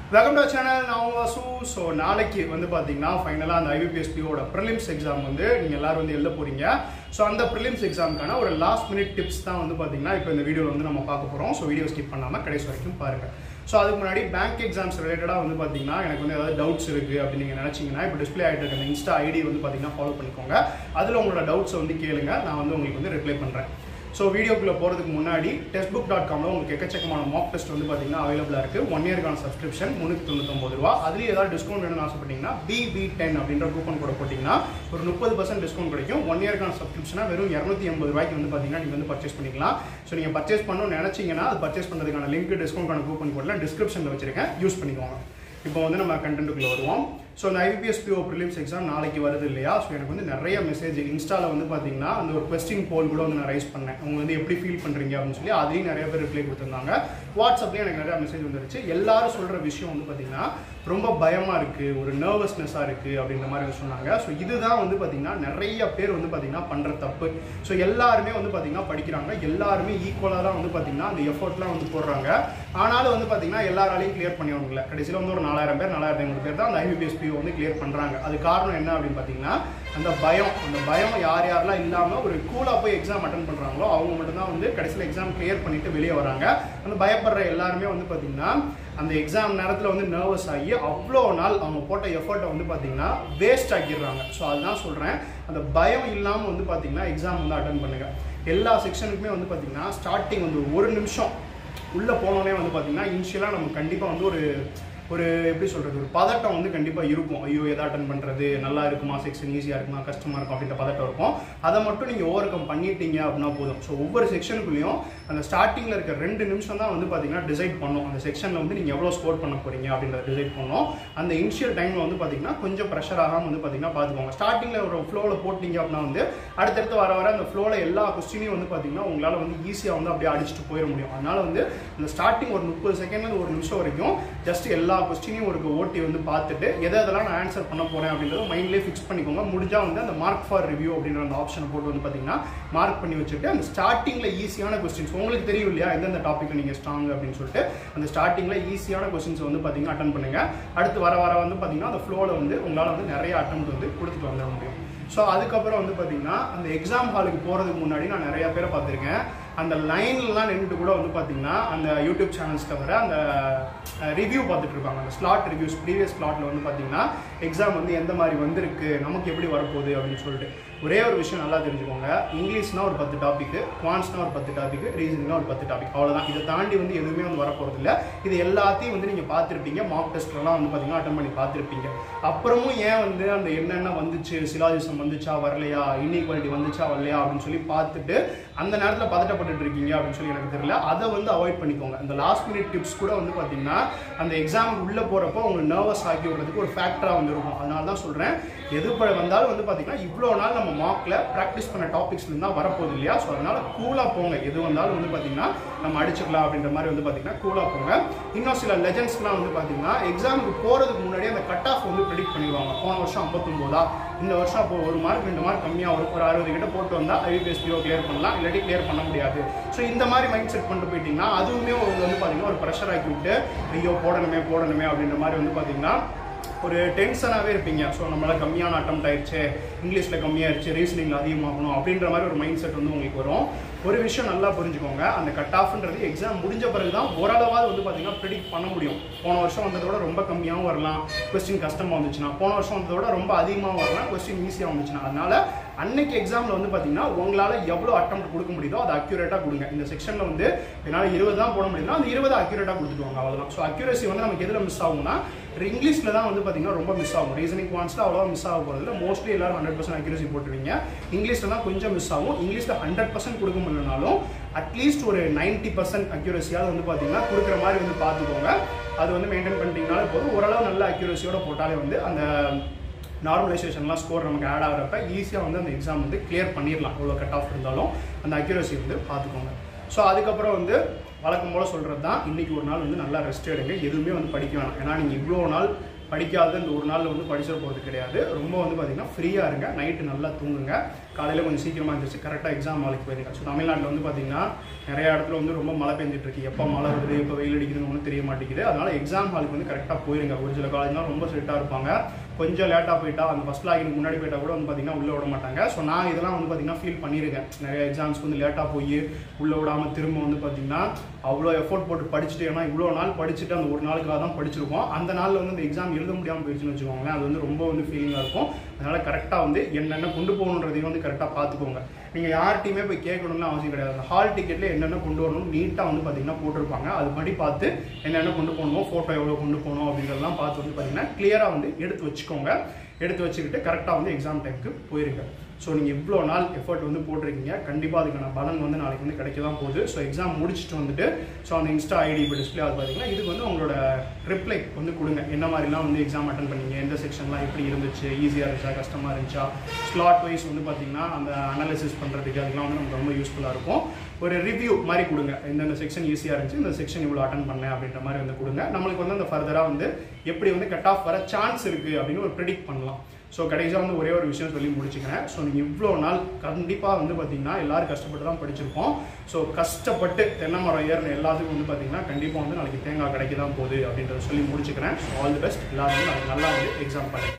welcome to channel நான் Vasu so நாளைக்கு வந்து பார்த்தீங்கன்னா ஃபைனலாக அந்த ஐபிபிஎஸ்பியோட ப்ரிலிம்ஸ் எக்ஸாம் வந்து நீங்கள் எல்லாரும் வந்து எழுத போறீங்க ஸோ அந்த ப்ரிலிம்ஸ் எக்ஸாமுக்கான ஒரு லாஸ்ட் மினிட் டிப்ஸ் தான் வந்து பார்த்தீங்கன்னா இப்போ இந்த வீடியோவில் வந்து நம்ம பார்க்க போகிறோம் ஸோ வீடியோ ஸ்கிப் பண்ணாமல் கடைசி வரைக்கும் பாருங்கள் ஸோ அதுக்கு முன்னாடி பேங்க் எக்ஸாம்ஸ் ரிலேட்டடாக வந்து பார்த்தீங்கன்னா எனக்கு வந்து ஏதாவது டவுட்ஸ் இருக்குது அப்படின்னு நீங்கள் நினச்சிங்கன்னா இப்போ டிஸ்ப்ளே ஆகிட்டு இருக்க அந்த இன்ஸ்டா ஐடி வந்து பார்த்தீங்கன்னா ஃபாலோ பண்ணிக்கோங்க அதில் உங்களோட டவுட்ஸை வந்து கேளுங்க நான் வந்து உங்களுக்கு வந்து ரிப்ளை பண்ணுறேன் ஸோ வீடியோக்குள்ளே போகிறதுக்கு முன்னாடி டெஸ்ட் புக் டாட் காமில் உங்களுக்கு எக்கச்சக்கமான மாக் டெஸ்ட் வந்து பார்த்தீங்கன்னா அவைலபிளாக இருக்குது ஒன் இயர்க்கான சப்ஸ்கிரிப்ஷன் முந்நூற்றி தொண்ணூத்தொம்பது ரூபா அதுலேயும் ஏதாவது டிஸ்கவுண்ட் வேணும்னு ஆசைப்பட்டீங்கன்னா பிபி டென் அப்படின்ற கூப்பன் கூட போட்டிங்கன்னா ஒரு முப்பது பர்சன்ட் டிஸ்கவுண்ட் கிடைக்கும் ஒன் இயர்க்கான சப்ஸ்கிரிப்ஷனாக வெறும் இரநூத்தி எண்பது ரூபாய்க்கு வந்து பார்த்தீங்கன்னா நீங்கள் வந்து பர்ச்சேஸ் பண்ணிக்கலாம் ஸோ நீங்கள் பர்ச்சேஸ் பண்ணணும்னு நினச்சிங்கன்னா அது பர்ச்சேஸ் பண்ணுறதுக்கான லிங்க் டிஸ்கவுண்ட்கான கூப்பன் கோடில் டிஸ்கிரிப்ஷனில் வச்சிருக்கேன் யூஸ் பண்ணிக்கோங்க இப்போ வந்து நம்ம கண்டென்ட்டுக்குள்ளே வருவோம் ஸோ அந்த ஐபிஎஸ்பிஓ ப்ரிலிம்ஸ் எக்ஸாம் நாளைக்கு வருது இல்லையா ஸோ எனக்கு வந்து நிறைய மெசேஜ் இன்ஸ்டாவில் வந்து பார்த்தீங்கன்னா அந்த ஒரு கொஸ்டின் போல் கூட வந்து நான் ரைஸ் பண்ணேன் அவங்க வந்து எப்படி ஃபீல் பண்ணுறீங்க அப்படின்னு சொல்லி அதுலேயும் நிறைய பேர் ரிப்ளை கொடுத்துருந்தாங்க வாட்ஸ்அப்லேயும் எனக்கு நிறைய மெசேஜ் வந்துருச்சு எல்லாரும் சொல்கிற விஷயம் வந்து பார்த்தீங்கன்னா ரொம்ப பயமாக இருக்குது ஒரு நர்வஸ்னஸாக இருக்குது அப்படின்ற மாதிரி சொன்னாங்க ஸோ இதுதான் வந்து பார்த்தீங்கன்னா நிறைய பேர் வந்து பார்த்தீங்கன்னா பண்ணுற தப்பு ஸோ எல்லாருமே வந்து பார்த்தீங்கன்னா படிக்கிறாங்க எல்லாருமே ஈக்குவலாக தான் வந்து பார்த்தீங்கன்னா அந்த எஃபர்ட்லாம் வந்து போடுறாங்க ஆனாலும் வந்து பார்த்தீங்கன்னா எல்லாராலையும் கிளியர் பண்ணிடுவாங்கல்ல கடைசியில் வந்து ஒரு நாலாயிரம் பேர் நாலாயிரத்தி ஐநூறு பேர் தான் அந்த ஐபிபிஎஸ்பி வந்து கிளியர் பண்ணுறாங்க அது காரணம் என்ன அப்படின்னு பார்த்தீங்கன்னா அந்த பயம் அந்த பயம் யார் யாரெல்லாம் இல்லாமல் ஒரு கூலாக போய் எக்ஸாம் அட்டன் பண்ணுறாங்களோ அவங்க மட்டும்தான் வந்து கடைசியில் எக்ஸாம் கிளியர் பண்ணிட்டு வெளியே வராங்க அந்த பயப்படுற எல்லாருமே வந்து பார்த்தீங்கன்னா அந்த எக்ஸாம் நேரத்தில் வந்து நர்வஸ் ஆகி அவ்வளோ நாள் அவங்க போட்ட எஃபர்ட்டை வந்து பார்த்தீங்கன்னா வேஸ்ட் ஆக்கிடுறாங்க ஸோ அதுதான் சொல்கிறேன் அந்த பயம் இல்லாமல் வந்து பார்த்தீங்கன்னா எக்ஸாம் வந்து அட்டன் பண்ணுங்கள் எல்லா செக்ஷனுக்குமே வந்து பார்த்தீங்கன்னா ஸ்டார்டிங் வந்து ஒரு நிமிஷம் உள்ளே போனோடனே வந்து பார்த்தீங்கன்னா இனிஷியலாக நம்ம கண்டிப்பாக வந்து ஒரு ஒரு எப்படி சொல்கிறது ஒரு பதட்டம் வந்து கண்டிப்பாக இருக்கும் ஐயோ எதை அட்டன் பண்ணுறது நல்லா இருக்குமா செக்ஷன் ஈஸியாக இருக்குமா கஷ்டமாக இருக்கும் அப்படின்ற பதட்டம் இருக்கும் அதை மட்டும் நீங்கள் ஓவர் கம் பண்ணிட்டீங்க அப்படின்னா போதும் ஸோ ஒவ்வொரு செக்ஷனுக்குள்ளேயும் அந்த ஸ்டார்டிங்கில் இருக்க ரெண்டு நிமிஷம் தான் வந்து பார்த்தீங்கன்னா டிசைட் பண்ணும் அந்த செக்ஷனில் வந்து நீங்கள் எவ்வளோ ஸ்கோர் பண்ண போகிறீங்க அப்படின்றத டிசைட் பண்ணோம் அந்த இனிஷியல் டைமில் வந்து பார்த்தீங்கன்னா கொஞ்சம் ப்ரெஷர் ஆகாமல் வந்து பார்த்தீங்கன்னா பார்த்துக்கோங்க ஸ்டார்டிங்கில் ஒரு ஃப்ளோவில் போட்டிங்க அப்படின்னா வந்து அடுத்தடுத்து வர வர அந்த ஃப்ளோவில் எல்லா கொஸ்டினையும் வந்து பார்த்தீங்கன்னா உங்களால் வந்து ஈஸியாக வந்து அப்படியே அடிச்சுட்டு போயிட முடியும் அதனால வந்து அந்த ஸ்டார்டிங் ஒரு முப்பது செகண்ட்லேருந்து ஒரு நிமிஷம் வரைக்கும் ஜஸ்ட் எல்லா கொஸ்டினையும் ஒரு ஓட்டி வந்து பார்த்துட்டு எதை எதெல்லாம் நான் ஆன்சர் பண்ண போகிறேன் அப்படின்றத மைண்ட்லேயே ஃபிக்ஸ் பண்ணிக்கோங்க முடிஞ்சால் வந்து அந்த மார்க் ஃபார் ரிவ்யூ அப்படின்ற அந்த ஆப்ஷனை போட்டு வந்து பார்த்தீங்கன்னா மார்க் பண்ணி வச்சுட்டு அந்த ஸ்டார்டிங்கில் ஈஸியான கொஸ்டின்ஸ் உங்களுக்கு தெரியும் இல்லையா எந்தெந்த டாப்பிக்கில் நீங்கள் ஸ்ட்ராங் அப்படின்னு சொல்லிட்டு அந்த ஸ்டார்டிங்கில் ஈஸியான கொஸ்டின்ஸ் வந்து பார்த்தீங்கன்னா அட்டன் பண்ணுங்க அடுத்து வர வர வந்து பார்த்தீங்கன்னா அந்த ஃப்ளோவில் வந்து உங்களால் வந்து நிறைய அட்டம் வந்து கொடுத்துட்டு வந்துட முடியும் ஸோ அதுக்கப்புறம் வந்து பார்த்தீங்கன்னா அந்த எக்ஸாம் ஹாலுக்கு போகிறதுக்கு முன்னாடி நான் நிறைய பேரை பார்த்துருக்கேன் அந்த லைன்லலாம் நின்றுட்டு கூட வந்து பார்த்தீங்கன்னா அந்த யூடியூப் சேனல்ஸ் தவிர அந்த ரிவ்யூ பார்த்துட்டு இருப்பாங்க அந்த ஸ்லாட் ரிவ்யூஸ் ப்ரீவியஸ் ஸ்லாட்டில் வந்து பார்த்தீங்கன்னா எக்ஸாம் வந்து எந்த மாதிரி வந்திருக்கு நமக்கு எப்படி வரப்போகுது அப்படின்னு சொல்லிட்டு ஒரே ஒரு விஷயம் நல்லா தெரிஞ்சுக்கோங்க இங்கிலீஷ்னா ஒரு பத்து டாபிக் குவான்ஸ்னா ஒரு பத்து டாபிக் ரீசனிங்னா ஒரு பத்து டாபிக் அவ்வளோதான் இதை தாண்டி வந்து எதுவுமே வந்து வரப்போகிறது இல்லை இது எல்லாத்தையும் வந்து நீங்கள் பார்த்துருப்பீங்க மார்க் டெஸ்ட்லாம் வந்து பார்த்தீங்கன்னா அட்டன் பண்ணி பார்த்துருப்பீங்க அப்புறமும் ஏன் வந்து அந்த என்னென்ன வந்துச்சு சிலாஜிசம் வந்துச்சா வரலையா இன்இக்வாலிட்டி வந்துச்சா வரலையா அப்படின்னு சொல்லி பார்த்துட்டு அந்த நேரத்தில் பதட்டப்பட்டு இருக்கீங்க அப்படின்னு சொல்லி எனக்கு தெரியல அதை வந்து அவாய்ட் பண்ணிக்கோங்க இந்த லாஸ்ட் மினிட் டிப்ஸ் கூட வந்து பார்த்தீங்கன்னா அந்த எக்ஸாம் உள்ளே போகிறப்போ உங்களுக்கு நர்வஸ் ஆக்கி விடுறதுக்கு ஒரு ஃபேக்டராக வந்து இருக்கும் அதனால தான் சொல்கிறேன் எது வந்தாலும் வந்து பார்த்தீங்கன்னா இவ்வளோ நாள் நம்ம மார்க்கில் ப்ராக்டிஸ் பண்ண டாபிக்ஸ்லேருந்து தான் வரப்போகுது இல்லையா ஸோ அதனால கூலாக போங்க எது வந்தாலும் வந்து பார்த்தீங்கன்னா நம்ம அடிச்சுக்கலாம் அப்படின்ற மாதிரி வந்து பார்த்தீங்கன்னா கூலாக போங்க இன்னும் சில லெஜன்ஸ்லாம் வந்து பார்த்தீங்கன்னா எக்ஸாமுக்கு போகிறதுக்கு முன்னாடி அந்த கட் ஆஃப் வந்து ப்ரெடிக்ட் பண்ணிடுவாங்க போன வருஷம் ஐம்பத்தொம்போதா இந்த வருஷம் அப்போ ஒரு மார்க் ரெண்டு மார்க் கம்மியாக வரும் ஒரு அறுபது கிட்ட போட்டு வந்தால் ஐபிஎஸ்பிஓ கிளியர் பண்ணலாம் இல்லாட்டி கிளியர் பண்ண முடியாது ஸோ இந்த மாதிரி மைண்ட் செட் பண்ணிட்டு போயிட்டீங்கன்னா அதுவுமே உங்களுக்கு வந்து பார்த்தீங்கன்னா ஒரு ப்ரெஷர் ஆக்கி விட்டு ஐயோ போடணுமே போடணுமே அப்படின்ற மாதிரி வந்து பார்த்தீங்கன்னா ஒரு டென்ஷனாகவே இருப்பீங்க ஸோ நம்மளால கம்மியான அட்டம் ஆயிடுச்சு இங்கிலீஷில் கம்மியாயிருச்சு ரீசனிங் அதிகமாகணும் அப்படின்ற மாதிரி ஒரு மைண்ட் செட் வந்து உங்களுக்கு வரும் ஒரு விஷயம் நல்லா புரிஞ்சுக்கோங்க அந்த கட் ஆஃப்ன்றது எக்ஸாம் முடிஞ்ச பிறகு தான் ஓரளவாவது வந்து பார்த்தீங்கன்னா ப்ரிடிக்ட் பண்ண முடியும் போன வருஷம் வந்ததோட ரொம்ப கம்மியாகவும் வரலாம் கொஸ்டின் கஷ்டமாக வந்துச்சுன்னா போன வருஷம் வந்ததோட ரொம்ப அதிகமாக வரலாம் கொஸ்டின் ஈஸியாக வந்துச்சுன்னா அதனால அன்னைக்கு எக்ஸாமில் வந்து பார்த்தீங்கன்னா உங்களால் எவ்வளோ அட்டம் கொடுக்க முடியுதோ அதை அக்யூரேட்டாக கொடுங்க இந்த செக்ஷனில் வந்து என்னால் இருபது தான் போட முடியுதுன்னா அந்த இருபது அக்யூரேட்டாக கொடுத்துருவாங்க அவ்வளோதான் ஸோ அக்யூரேசி வந்து நமக்கு எதில் மிஸ் ஆகும்னா இங்கிலீஷில் தான் வந்து பார்த்தீங்கன்னா ரொம்ப மிஸ் ஆகும் ரீசனிங் குவான்ஸில் அவ்வளோ மிஸ் ஆக போகிறதுல மோஸ்ட்லி எல்லாரும் ஹண்ட்ரட் பர்சன்ட் அக்யூரேசி போட்டுருவீங்க இங்கிலீஷில் தான் கொஞ்சம் மிஸ் ஆகும் இங்கிலீஷில் ஹண்ட்ரட் பர்சன்ட் கொடுக்க முடியலனாலும் அட்லீஸ்ட் ஒரு நைன்ட்டி பர்சன்ட் அக்யூரஸியாவது வந்து பார்த்தீங்கன்னா கொடுக்குற மாதிரி வந்து பார்த்துக்கோங்க அது வந்து மெயின்டைன் பண்ணிட்டீங்கனாலே போதும் ஓரளவு நல்ல அக்யூரஸியோட போட்டாலே வந்து அந்த நார்மலைசேஷன்லாம் ஸ்கோர் நமக்கு ஆட் ஆகிறப்ப ஈஸியாக வந்து அந்த எக்ஸாம் வந்து கிளியர் பண்ணிடலாம் இவ்வளோ கட் ஆஃப் இருந்தாலும் அந்த அக்யூரஸி வந்து பார்த்துக்கோங்க ஸோ அதுக்கப்புறம் வந்து வழக்கம் போல் சொல்கிறது தான் இன்றைக்கி ஒரு நாள் வந்து நல்லா ரெஸ்ட் எடுங்க எதுவுமே வந்து படிக்க வேணாம் ஏன்னா நீங்கள் இவ்வளோ நாள் படிக்காத இந்த ஒரு நாளில் வந்து படிச்சிட போகிறது கிடையாது ரொம்ப வந்து பார்த்தீங்கன்னா ஃப்ரீயாக இருங்க நைட்டு நல்லா தூங்குங்க காலையில் கொஞ்சம் சீக்கிரமாக இருந்துச்சு கரெக்டாக எக்ஸாம் நாளைக்கு போயிருங்க ஸோ தமிழ்நாட்டில் வந்து பார்த்தீங்கன்னா நிறைய இடத்துல வந்து ரொம்ப மழை பெஞ்சிட்டு இருக்கு எப்போ மழை வருது எப்போ வெயில் அடிக்குதுன்னு ஒன்றும் தெரிய மாட்டேங்குது அதனால எக்ஸாம் ஹாலுக்கு வந்து கரெக்டாக போயிருங்க ஒரு சில காலேஜ்லாம் ரொம்ப ஸ்ட்ரிக்டாக இருப்பாங்க கொஞ்சம் லேட்டாக போயிட்டா அந்த ஃபஸ்ட் லாகின் முன்னாடி போயிட்டா கூட வந்து பார்த்தீங்கன்னா உள்ளே விட மாட்டாங்க ஸோ நான் இதெல்லாம் வந்து பார்த்தீங்கன்னா ஃபீல் பண்ணியிருக்கேன் நிறைய எக்ஸாம்ஸ்க்கு வந்து லேட்டாக போய் உள்ளே விடாமல் திரும்ப வந்து பார்த்தீங்கன்னா அவ்வளோ எஃபோர்ட் போட்டு படிச்சுட்டு ஏன்னா இவ்வளோ நாள் படிச்சுட்டு அந்த ஒரு நாளுக்காக தான் படிச்சிருக்கோம் அந்த நாளில் வந்து இந்த எக்ஸாம் எழுத முடியாமல் போயிடுச்சுன்னு வச்சுக்கோங்களேன் அது வந்து ரொம்ப வந்து ஃபீலிங்காக இருக்கும் அதனால் கரெக்டாக வந்து என்னென்ன கொண்டு போகணுன்றதையும் வந்து கரெக்டாக பார்த்துக்கோங்க நீங்கள் யார்கிட்டையுமே போய் கேட்கணும்னு அவசியம் கிடையாது அந்த ஹால் டிக்கெட்டில் என்னென்ன கொண்டு வரணும் நீட்டாக வந்து பார்த்தீங்கன்னா போட்டிருப்பாங்க அது படி பார்த்து என்னென்ன கொண்டு போகணுமோ ஃபோட்டோ எவ்வளோ கொண்டு போகணும் அப்படின்றதெல்லாம் பார்த்து வந்து பார்த்தீங்கன்னா கிளியராக வந்து எடுத்து வச்சுக்கோங்க எடுத்து வச்சுக்கிட்டு கரெக்டாக வந்து எக்ஸாம் டைமுக்கு போயிருங்க ஸோ நீங்கள் இவ்வளோ நாள் எஃபர்ட் வந்து போட்டிருக்கீங்க கண்டிப்பாக அதுக்கான பலன் வந்து நாளைக்கு வந்து கிடைக்க தான் போகுது ஸோ எக்ஸாம் முடிச்சுட்டு வந்துட்டு ஸோ அந்த இன்ஸ்டா ஐடி இப்போ டிஸ்பிளே ஆகுது பார்த்தீங்கன்னா இதுக்கு வந்து உங்களோட ரிப்ளை வந்து கொடுங்க என்ன மாதிரிலாம் வந்து எக்ஸாம் அட்டன் பண்ணீங்க எந்த செக்ஷன்லாம் எப்படி இருந்துச்சு ஈஸியாக இருந்துச்சா கஷ்டமாக இருந்துச்சா ஸ்லாட் வைஸ் வந்து பார்த்தீங்கன்னா அந்த அனாலிசிஸ் பண்ணுறதுக்கு அதுக்கெலாம் வந்து நமக்கு ரொம்ப யூஸ்ஃபுல்லாக இருக்கும் ஒரு ரிவ்யூ மாதிரி கொடுங்க இந்தந்த செக்ஷன் ஈஸியாக இருந்துச்சு இந்த செக்ஷன் இவ்வளோ அட்டன் பண்ணேன் அப்படின்ற மாதிரி வந்து கொடுங்க நம்மளுக்கு வந்து அந்த ஃபர்தராக வந்து எப்படி வந்து கட் ஆஃப் வர சான்ஸ் இருக்குது அப்படின்னு ஒரு ப்ரிடிக்ட் பண்ணலாம் ஸோ கடைசியாக வந்து ஒரே ஒரு விஷயம் சொல்லி முடிச்சுக்கிறேன் ஸோ நீங்கள் இவ்வளோ நாள் கண்டிப்பாக வந்து பார்த்தீங்கன்னா எல்லாரும் கஷ்டப்பட்டு தான் படிச்சிருப்போம் ஸோ கஷ்டப்பட்டு தென்னை மரம் ஏறின எல்லாத்துக்கும் வந்து பார்த்தீங்கன்னா கண்டிப்பாக வந்து நாளைக்கு தேங்காய் கிடைக்க தான் போகுது அப்படின்றத சொல்லி முடிச்சுக்கிறேன் ஸோ ஆல் தி பெஸ்ட் எல்லாரும் நாளைக்கு நல்லா வந்து எக்ஸாம் பண்ணி